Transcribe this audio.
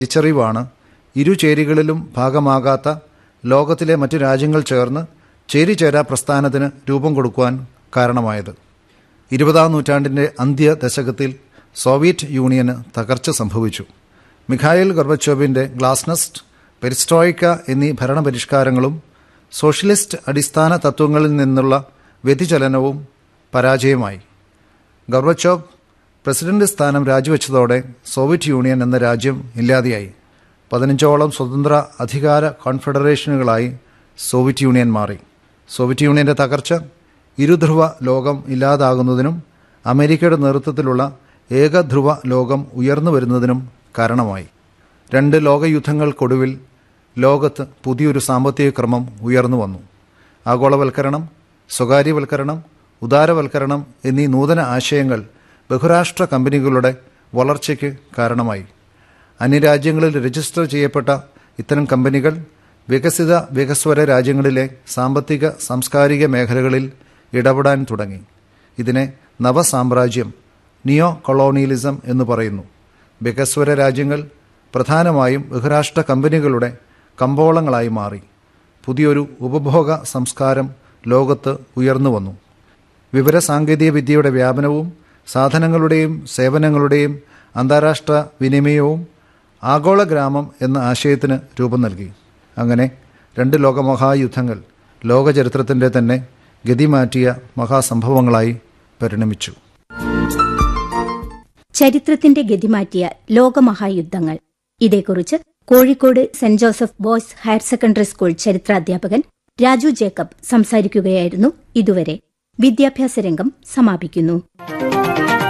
തിരിച്ചറിവാണ് ഇരു ചേരികളിലും ഭാഗമാകാത്ത ലോകത്തിലെ മറ്റു രാജ്യങ്ങൾ ചേർന്ന് ചേരിചേരാ പ്രസ്ഥാനത്തിന് രൂപം കൊടുക്കുവാൻ കാരണമായത് ഇരുപതാം നൂറ്റാണ്ടിൻ്റെ അന്ത്യ ദശകത്തിൽ സോവിയറ്റ് യൂണിയന് തകർച്ച സംഭവിച്ചു മിഖായിൽ ഗർബച്ചോവിൻ്റെ ഗ്ലാസ്നസ്റ്റ് പെരിസ്ട്രോയിക്ക എന്നീ ഭരണപരിഷ്കാരങ്ങളും സോഷ്യലിസ്റ്റ് അടിസ്ഥാന തത്വങ്ങളിൽ നിന്നുള്ള വ്യതിചലനവും പരാജയമായി ഗർബച്ചോവ് പ്രസിഡന്റ് സ്ഥാനം രാജിവെച്ചതോടെ സോവിയറ്റ് യൂണിയൻ എന്ന രാജ്യം ഇല്ലാതെയായി പതിനഞ്ചോളം സ്വതന്ത്ര അധികാര കോൺഫെഡറേഷനുകളായി സോവിയറ്റ് യൂണിയൻ മാറി സോവിയറ്റ് യൂണിയന്റെ തകർച്ച ഇരുധ്രുവ ലോകം ഇല്ലാതാകുന്നതിനും അമേരിക്കയുടെ നേതൃത്വത്തിലുള്ള ഏകധ്രുവ ലോകം ഉയർന്നു വരുന്നതിനും കാരണമായി രണ്ട് ലോകയുദ്ധങ്ങൾക്കൊടുവിൽ ലോകത്ത് പുതിയൊരു സാമ്പത്തിക ക്രമം ഉയർന്നു വന്നു ആഗോളവൽക്കരണം സ്വകാര്യവൽക്കരണം ഉദാരവൽക്കരണം എന്നീ നൂതന ആശയങ്ങൾ ബഹുരാഷ്ട്ര കമ്പനികളുടെ വളർച്ചയ്ക്ക് കാരണമായി അന്യരാജ്യങ്ങളിൽ രജിസ്റ്റർ ചെയ്യപ്പെട്ട ഇത്തരം കമ്പനികൾ വികസിത വികസ്വര രാജ്യങ്ങളിലെ സാമ്പത്തിക സാംസ്കാരിക മേഖലകളിൽ ഇടപെടാൻ തുടങ്ങി ഇതിനെ നവസാമ്രാജ്യം നിയോ കൊളോണിയലിസം എന്ന് പറയുന്നു വികസ്വര രാജ്യങ്ങൾ പ്രധാനമായും ബഹുരാഷ്ട്ര കമ്പനികളുടെ കമ്പോളങ്ങളായി മാറി പുതിയൊരു ഉപഭോഗ സംസ്കാരം ലോകത്ത് ഉയർന്നു വന്നു വിവരസാങ്കേതിക വിദ്യയുടെ വ്യാപനവും സാധനങ്ങളുടെയും സേവനങ്ങളുടെയും അന്താരാഷ്ട്ര വിനിമയവും ആഗോള ഗ്രാമം എന്ന ആശയത്തിന് രൂപം നൽകി അങ്ങനെ രണ്ട് ലോകമഹായുദ്ധങ്ങൾ ലോകചരിത്രത്തിൻ്റെ തന്നെ ഗതിമാറ്റിയ മഹാസംഭവങ്ങളായി പരിണമിച്ചു ചരിത്രത്തിന്റെ ഗതിമാറ്റിയ ലോകമഹായുദ്ധങ്ങൾ ഇതേക്കുറിച്ച് Kozhikode Saint Joseph boys higher secondary school ചരിത്രാധ്യാപകൻ രാജു ജേക്കബ് സംസാരിക്കുകയായിരുന്നു ഇതുവരെ വിദ്യാഭ്യാസ രംഗം സമാപിക്കുന്നു